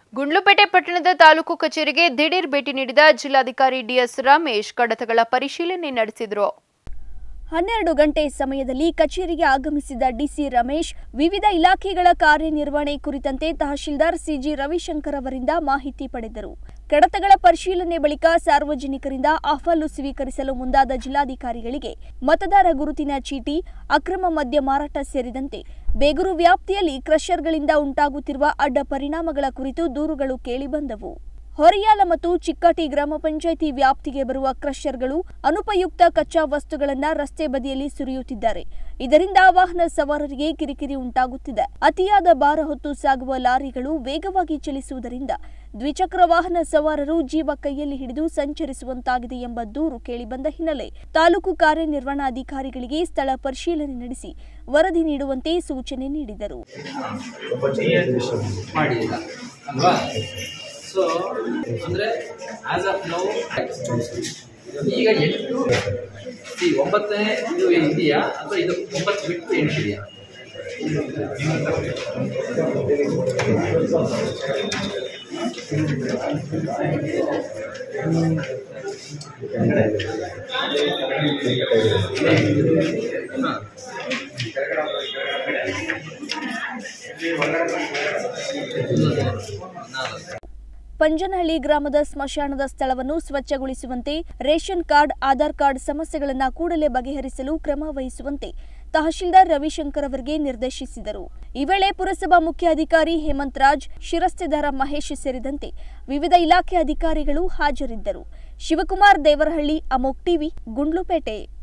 ಗುಂಡ್ಲುಪೇಟೆ ಪಟ್ಟಣದ ತಾಲೂಕು ಕಚೇರಿಗೆ ದಿಢೀರ್ ಭೇಟಿ ನೀಡಿದ ಜಿಲ್ಲಾಧಿಕಾರಿ ಡಿಎಸ್ ರಮೇಶ್ ಕಡತಗಳ ಪರಿಶೀಲನೆ ನಡೆಸಿದರು ಹನ್ನೆರಡು ಗಂಟೆ ಸಮಯದಲ್ಲಿ ಕಚೇರಿಗೆ ಆಗಮಿಸಿದ ಡಿಸಿ ರಮೇಶ್ ವಿವಿಧ ಇಲಾಖೆಗಳ ಕಾರ್ಯನಿರ್ವಹಣೆ ಕುರಿತಂತೆ ತಹಶೀಲ್ದಾರ್ ಸಿಜಿ ರವಿಶಂಕರ್ ಅವರಿಂದ ಮಾಹಿತಿ ಪಡೆದರು ಕಡತಗಳ ಪರಿಶೀಲನೆ ಬಳಿಕ ಸಾರ್ವಜನಿಕರಿಂದ ಅಹವಾಲು ಸ್ವೀಕರಿಸಲು ಮುಂದಾದ ಜಿಲ್ಲಾಧಿಕಾರಿಗಳಿಗೆ ಮತದಾರ ಗುರುತಿನ ಚೀಟಿ ಅಕ್ರಮ ಮದ್ಯ ಮಾರಾಟ ಸೇರಿದಂತೆ ಬೇಗೂರು ವ್ಯಾಪ್ತಿಯಲ್ಲಿ ಕ್ರಷರ್ಗಳಿಂದ ಉಂಟಾಗುತ್ತಿರುವ ಅಡ್ಡ ಪರಿಣಾಮಗಳ ಕುರಿತು ದೂರುಗಳು ಕೇಳಿಬಂದವು ಹೊರಿಯಾಲ ಮತ್ತು ಚಿಕ್ಕಟಿ ಗ್ರಾಮ ಪಂಚಾಯಿತಿ ವ್ಯಾಪ್ತಿಗೆ ಬರುವ ಕ್ರಷರ್ಗಳು ಅನುಪಯುಕ್ತ ಕಚ್ಚಾ ವಸ್ತುಗಳನ್ನ ರಸ್ತೆ ಬದಿಯಲ್ಲಿ ಸುರಿಯುತ್ತಿದ್ದಾರೆ ಇದರಿಂದ ವಾಹನ ಸವಾರರಿಗೆ ಕಿರಿಕಿರಿ ಉಂಟಾಗುತ್ತಿದೆ ಅತಿಯಾದ ಭಾರ ಹೊತ್ತು ಸಾಗುವ ಲಾರಿಗಳು ವೇಗವಾಗಿ ಚಲಿಸುವುದರಿಂದ ದ್ವಿಚಕ್ರ ವಾಹನ ಸವಾರರು ಜೀವ ಕೈಯಲ್ಲಿ ಹಿಡಿದು ಸಂಚರಿಸುವಂತಾಗಿದೆ ಎಂಬ ದೂರು ಕೇಳಿಬಂದ ಹಿನ್ನೆಲೆ ತಾಲೂಕು ಕಾರ್ಯನಿರ್ವಹಣಾಧಿಕಾರಿಗಳಿಗೆ ಸ್ಥಳ ಪರಿಶೀಲನೆ ನಡೆಸಿ ವರದಿ ನೀಡುವಂತೆ ಸೂಚನೆ ನೀಡಿದರು ಮಾಡಿಲ್ಲ ಅಲ್ವಾ ಸೊ ಅಂದರೆ ಆಸ್ ಆಫ್ ನೌ ಈಗ ಎಂಟು ಈ ಒಂಬತ್ತನೇ ಇದು ಇದೆಯಾ ಅಥವಾ ಇದು ಒಂಬತ್ತು ಬಿಟ್ಟು ಎಂಟು ಇದೆಯಾ ಹಾಂ ನಾಲ್ಕು ಪಂಜನಹಳ್ಳಿ ಗ್ರಾಮದ ಸ್ಮಶಾನದ ಸ್ಥಳವನ್ನು ಸ್ವಚ್ಛಗೊಳಿಸುವಂತೆ ರೇಷನ್ ಕಾರ್ಡ್ ಆಧಾರ್ ಕಾರ್ಡ್ ಸಮಸ್ಯೆಗಳನ್ನು ಕೂಡಲೇ ಬಗೆಹರಿಸಲು ಕ್ರಮ ವಹಿಸುವಂತೆ ತಹಶೀಲ್ದಾರ್ ರವಿಶಂಕರ್ ಅವರಿಗೆ ನಿರ್ದೇಶಿಸಿದರು ಈ ವೇಳೆ ಪುರಸಭಾ ಮುಖ್ಯಾಧಿಕಾರಿ ಹೇಮಂತ್ ರಾಜ್ ಶಿರಸ್ತೆದಾರ ಮಹೇಶ್ ಸೇರಿದಂತೆ ವಿವಿಧ ಇಲಾಖೆ ಅಧಿಕಾರಿಗಳು ಹಾಜರಿದ್ದರು ಶಿವಕುಮಾರ್ ದೇವರಹಳ್ಳಿ ಅಮೋಕ್ ಟಿವಿ ಗುಂಡ್ಲುಪೇಟೆ